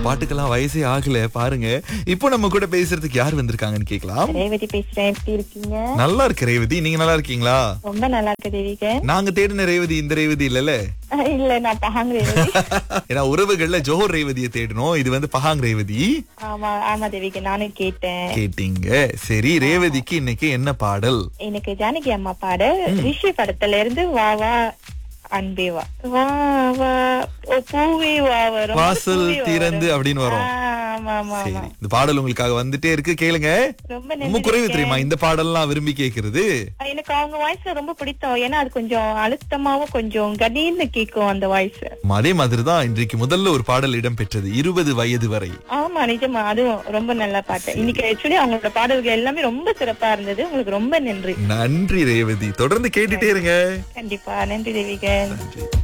பாட்டுக்கெல்லாம் வயசே ஆகல பாருங்க இப்போ நம்ம கூட பேசுறதுக்கு யார் வந்திருக்காங்கன்னு கேக்கலாம் ரேவதி பேசுறேன் எப்படி இருக்கீங்க நல்லா இருக்கு ரேவதி நீங்க நல்லா இருக்கீங்களா ரொம்ப நல்லா இருக்கு தேவிகன் நாங்க தேடின ரேவதி இந்த ரேவதி இல்லல அஹ் இல்ல நான் பஹாங் ரேவதி ஏன்னா உறவுகள்ல ஜோஹர் ரேவதியை தேடணும் இது வந்து பஹாங் ரேவதி ஆமா ஆமா தேவிகன் நானும் கேட்டேன் கேட்டீங்க சரி ரேவதிக்கு இன்னைக்கு என்ன பாடல் எனக்கு ஜானகி அம்மா பாடு ரிஷி படத்துல இருந்து வா வா அன்பே வா வா வா ஓ பூவே வா வரும் வாசல் பூவே வா திறந்து வரும். அப்படின்னு வரும் ஆ, ஆமா ஆமா ஆமா சரி இந்த பாடல் உங்களுக்காக வந்துட்டே இருக்கு கேளுங்க ரொம்ப ரொம்ப நன்றி குறைவு தேவிகன். தெரியுமா இந்த பாடல்லாம் விரும்பி கேக்குறது எனக்கு அவங்க வாய்ஸ் ரொம்ப பிடிக்கும் ஏன்னா அது கொஞ்சம் அழுத்தமாவும் கொஞ்சம் கணீர்னு கேக்கும் அந்த வாய்ஸ் அதே மாதிரிதான் இன்றைக்கு முதல்ல ஒரு பாடல் இடம்பெற்றது இருபது வயது வரை ஆமா நிஜமா அதுவும் ரொம்ப நல்ல பாட்டு இன்னைக்கு ஆக்சுவலி அவங்களோட பாடல்கள் எல்லாமே ரொம்ப சிறப்பா இருந்தது உங்களுக்கு ரொம்ப நன்றி நன்றி ரேவதி தொடர்ந்து கேட்டுட்டே இருங்க கண்டிப்பா நன்றி தேவிகன் நன்றி